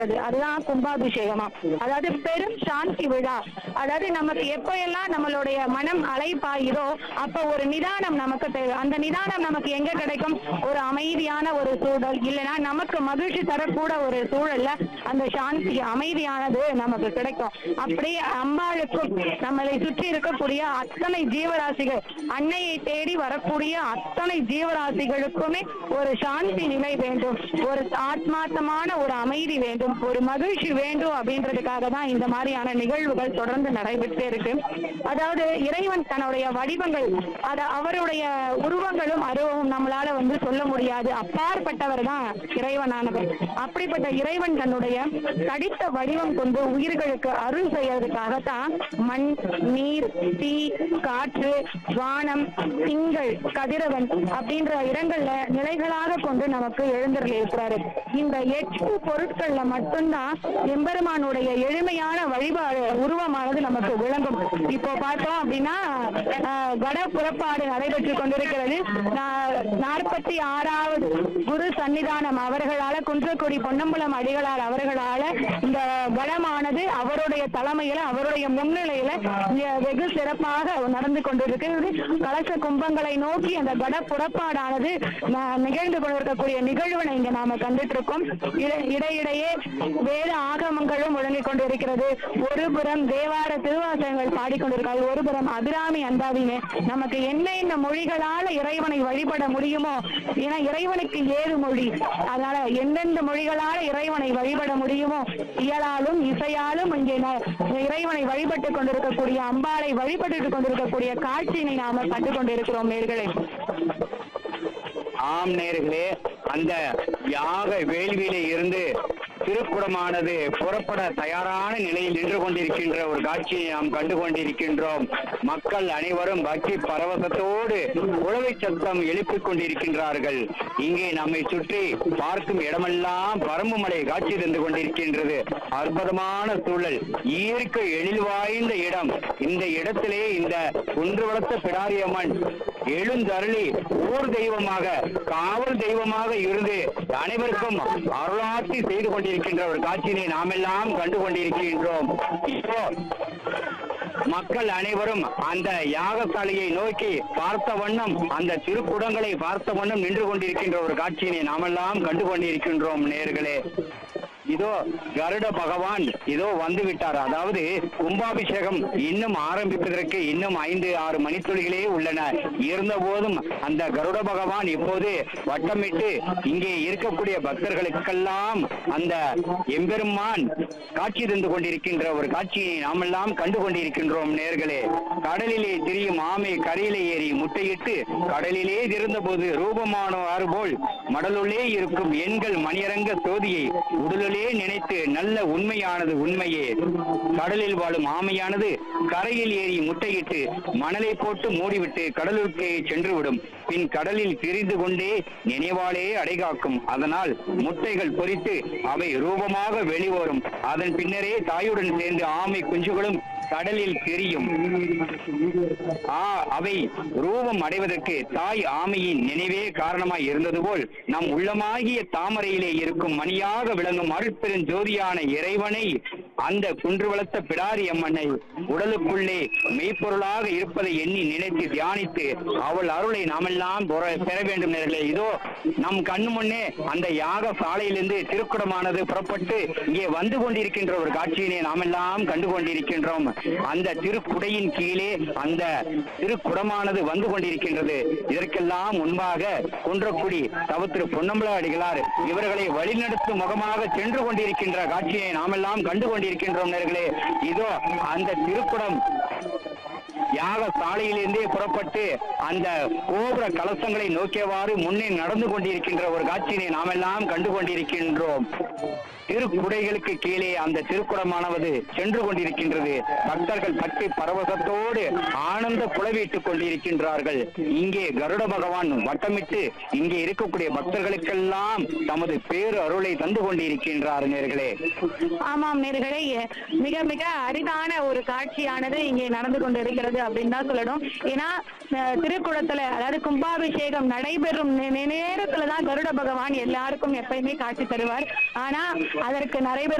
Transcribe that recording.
அதுதான் கும்பாபிஷேகமா அதாவது பெரும் சாந்தி விழா அதாவது நமக்கு எப்ப எல்லாம் நம்மளுடைய மனம் அலைப்பாயுதோ அப்ப ஒரு நிதானம் நமக்கு தேவை அந்த நிதானம் நமக்கு எங்க கிடைக்கும் ஒரு அமைதியான ஒரு சூழல் இல்லைன்னா நமக்கு மகிழ்ச்சி தரக்கூட ஒரு சூழல்ல அந்த சாந்தி அமைதியானது நமக்கு கிடைக்கும் அப்படியே அம்பாளுக்கும் நம்மளை சுற்றி இருக்கக்கூடிய அத்தனை ஜீவராசிகள் அன்னையை தேடி வரக்கூடிய அத்தனை ஜீவராசிகளுக்குமே ஒரு சாந்தி நிலை வேண்டும் ஒரு ஆத்மார்த்தமான ஒரு அமைதி வேண்டும் ஒரு மகிழ்ச்சி வேண்டும் அப்படின்றதுக்காக தான் இந்த மாதிரியான நிகழ்வுகள் தொடர்ந்து நடைபெற்றே இருக்கு அதாவது இறைவன் தன்னுடைய வடிவங்கள் அத அவருடைய உருவங்களும் அருவமும் நம்மளால வந்து சொல்ல முடியாது அப்பாற்பட்டவர் தான் இறைவனானவர் அப்படிப்பட்ட இறைவன் தன்னுடைய தடித்த வடிவம் கொண்டு உயிர்களுக்கு அருள் செய்யறதுக்காகத்தான் மண் நீர் தீ காற்று வானம் திங்கள் கதிரவன் அப்படின்ற இடங்கள்ல நிலைகளாக கொண்டு நமக்கு எழுந்தருள் இருக்கிறாரு இந்த எட்டு பொருட்கள்ல மட்டும்தான் எம்பெருமானுடைய எளிமையான வழிபாடு உருவமானது நமக்கு விளங்கும் இப்போ பார்த்தோம் அப்படின்னா ஆஹ், கட புறப்பாடு நடைபெற்றுக் கொண்டிருக்கிறது நா- நாற்பத்தி ஆறாவது குரு சன்னிதானம் அவர்களால குன்றக்குடி பொன்னம்பலம் அடிகளார் அவர்களால இந்த கடமானது அவருடைய தலைமையில அவருடைய முன்னிலையில இங்க வெகு சிறப்பாக நடந்து கொண்டிருக்கிறது கலச கும்பங்களை நோக்கி அந்த கட புறப்பாடானது ந- நிகழ்ந்து கொண்டிருக்கக்கூடிய நிகழ்வினை இங்க நாம கண்டுட்டு இருக்கோம் இட- இடையிடையே வேத ஆகமங்களும் முழங்கிக் கொண்டிருக்கிறது ஒரு புறம் தேவார திருவாசகங்கள் பாடிக்கொண்டிருக்கார்கள் ஒரு புறம் அபிராமி அந்தாதினே நமக்கு என்னென்ன மொழிகளால இறைவனை வழிபட முடியுமோ ஏன்னா இறைவனுக்கு ஏழு மொழி அதனால எந்தெந்த மொழிகளால இறைவனை வழிபட முடியுமோ இயலாலும் இசையாலும் இங்கே ந- இறைவனை வழிபட்டுக் கொண்டிருக்கக்கூடிய அம்பாளை வழிபட்டுக் கொண்டிருக்கக்கூடிய காட்சியினை நாம கண்டு கொண்டிருக்கிறோம் நேர்களே ஆம் நேர்களே அந்த யாக வேள்வியிலே இருந்து திருக்குடமானது புறப்பட தயாரான நிலையில் நின்று கொண்டிருக்கின்ற ஒரு காட்சியை நாம் கண்டு கொண்டிருக்கின்றோம் மக்கள் அனைவரும் பக்தி பரவசத்தோடு உழவை சத்தம் எழுப்பிக் கொண்டிருக்கின்றார்கள் இங்கே நம்மை சுற்றி பார்க்கும் இடமெல்லாம் பரம்பு மலை காட்சி தந்து கொண்டிருக்கின்றது அற்புதமான சூழல் இயற்கை எழில் வாய்ந்த இடம் இந்த இடத்திலே இந்த குன்று வளர்த்த பிடாரியம்மன் எழுந்தருளி ஊர் தெய்வமாக காவல் தெய்வமாக இருந்து அனைவருக்கும் அருளாட்சி செய்து கொண்டிருக்கின்ற ஒரு காட்சியினை நாமெல்லாம் கண்டு கொண்டிருக்கின்றோம் இப்போ மக்கள் அனைவரும் அந்த யாகசாலையை நோக்கி பார்த்த வண்ணம் அந்த திருக்குடங்களை பார்த்த வண்ணம் நின்று கொண்டிருக்கின்ற ஒரு காட்சியினை நாமெல்லாம் கண்டு கொண்டிருக்கின்றோம் நேர்களே இதோ கருட பகவான் இதோ வந்து விட்டார் அதாவது கும்பாபிஷேகம் இன்னும் ஆரம்பிப்பதற்கு இன்னும் ஐந்து ஆறு மணித்துளிகளே உள்ளன இருந்த போதும் அந்த கருட பகவான் இப்போது வட்டமிட்டு இங்கே இருக்கக்கூடிய பக்தர்களுக்கெல்லாம் அந்த எம்பெருமான் காட்சி தந்து கொண்டிருக்கின்ற ஒரு காட்சியை நாமெல்லாம் கண்டு கொண்டிருக்கின்றோம் நேர்களே கடலிலே திரியும் ஆமை கரையிலே ஏறி முட்டையிட்டு கடலிலே இருந்தபோது ரூபமானவாறு போல் மடலுள்ளே இருக்கும் எண்கள் மணியரங்க சோதியை உடலுள்ளே நினைத்து நல்ல உண்மையானது உண்மையே கடலில் வாழும் ஆமையானது கரையில் ஏறி முட்டையிட்டு மணலை போட்டு மூடிவிட்டு கடலுக்கே சென்று விடும் பின் கடலில் திரிந்து கொண்டே நினைவாலே அடைகாக்கும் அதனால் முட்டைகள் பொரித்து அவை ரூபமாக வெளிவரும் அதன் பின்னரே தாயுடன் சேர்ந்து ஆமை குஞ்சுகளும் கடலில் தெரியும் ஆ அவை ரூபம் அடைவதற்கு தாய் ஆமையின் நினைவே காரணமாய் இருந்தது போல் நம் உள்ளமாகிய தாமரையிலே இருக்கும் மணியாக விளங்கும் அருட்பெரும் ஜோதியான இறைவனை அந்த குன்று வளர்த்த பிடாரி அம்மனை உடலுக்குள்ளே மெய்ப்பொருளாக இருப்பதை எண்ணி நினைத்து தியானித்து அவள் அருளை நாமெல்லாம் பெற- பெற வேண்டும் நேர்களே இதோ நம் கண்ணு முன்னே அந்த யாக சாலையிலிருந்து திருக்குடமானது புறப்பட்டு இங்கே வந்து கொண்டிருக்கின்ற ஒரு காட்சியினை நாமெல்லாம் கண்டு கொண்டிருக்கின்றோம் அந்த திருக்குடையின் கீழே அந்த திருக்குடமானது வந்து கொண்டிருக்கின்றது இதற்கெல்லாம் முன்பாக குன்றக்குடி தவத்திரு பொன்னம்பல அடிகளார் இவர்களை வழிநடத்தும் முகமாக சென்று கொண்டிருக்கின்ற காட்சியை நாமெல்லாம் கண்டு கொண்டிருக்கின்றோம் நேர்களே இதோ அந்த திருக்குடம் யாக சாலையிலிருந்தே புறப்பட்டு அந்த கோபுர கலசங்களை நோக்கியவாறு முன்னே நடந்து கொண்டிருக்கின்ற ஒரு காட்சியினை நாமெல்லாம் கண்டு கொண்டிருக்கின்றோம் திருக்குடைகளுக்கு கீழே அந்த திருக்குடமானது சென்று கொண்டிருக்கின்றது பக்தர்கள் பக்தி பரவசத்தோடு ஆனந்த குளவிட்டுக் கொண்டிருக்கின்றார்கள் இங்கே கருட பகவான் வட்டமிட்டு இங்கே இருக்கக்கூடிய பக்தர்களுக்கெல்லாம் தமது பேரு அருளை தந்து கொண்டிருக்கின்றார் நேர்களே ஆமாம் நேர்களே மிக மிக அரிதான ஒரு காட்சியானது இங்கே நடந்து கொண்டிருக்கிறது அப்படின்னு தான் சொல்லணும் ஏன்னா அஹ், திருக்குளத்துல அதாவது கும்பாபிஷேகம் நடைபெறும் நே- நே- நேரத்துல தான் கருட பகவான் எல்லாருக்கும் எப்பயுமே காட்சி தருவார் ஆனா அதற்கு நடைபெறும்